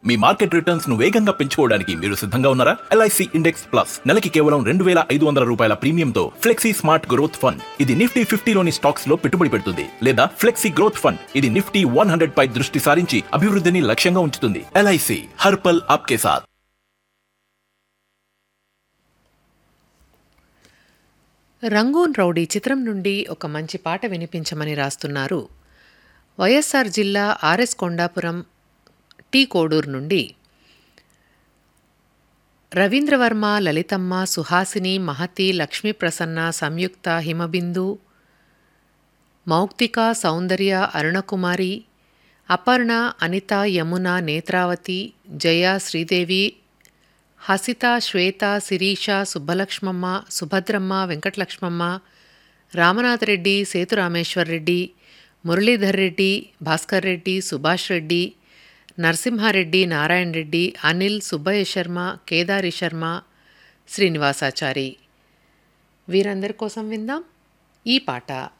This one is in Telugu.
మీ మార్కెట్ రిటర్న్స్ ను వేగంగా పెంచుకోవడానికి మీరు సిద్ధంగా ఉన్నారా ఎల్ఐసి ఇండెక్స్ ప్లస్ నెలకి కేవలం రెండు వేల ఐదు వందల రూపాయల ప్రీమియంతో ఫ్లెక్సీ స్మార్ట్ గ్రోత్ ఫండ్ ఇది నిఫ్టీ ఫిఫ్టీలోని స్టాక్స్ లో పెట్టుబడి పెడుతుంది లేదా ఫ్లెక్సీ గ్రోత్ ఫండ్ ఇది నిఫ్టీ వన్ హండ్రెడ్ పై దృష్టి సారించి అభివృద్ధిని లక్ష్యంగా ఉంచుతుంది ఎల్ఐసి హర్పల్ ఆప్కే సాత్ రంగూన్ రౌడీ చిత్రం నుండి ఒక మంచి పాట వినిపించమని రాస్తున్నారు వైఎస్ఆర్ జిల్లా ఆర్ఎస్ కొండాపురం టీ కోడూరు నుండి రవీంద్రవర్మ లలితమ్మ సుహాసిని మహతి లక్ష్మీ ప్రసన్న సంయుక్త హిమబిందు మౌక్తిక సౌందర్య అరుణకుమారి అపర్ణ అనిత యమున నేత్రావతి జయ శ్రీదేవి హసిత శ్వేత శిరీష సుబ్బలక్ష్మమ్మ సుభద్రమ్మ వెంకటలక్ష్మమ్మ రామనాథరెడ్డి సేతురామేశ్వర్ రెడ్డి మురళీధర్ రెడ్డి భాస్కర్ రెడ్డి సుభాష్ రెడ్డి నరసింహారెడ్డి నారాయణ రెడ్డి అనిల్ సుబ్బయ్య శర్మ కేదారి శర్మ శ్రీనివాసాచారి వీరందరి కోసం విందాం ఈ పాట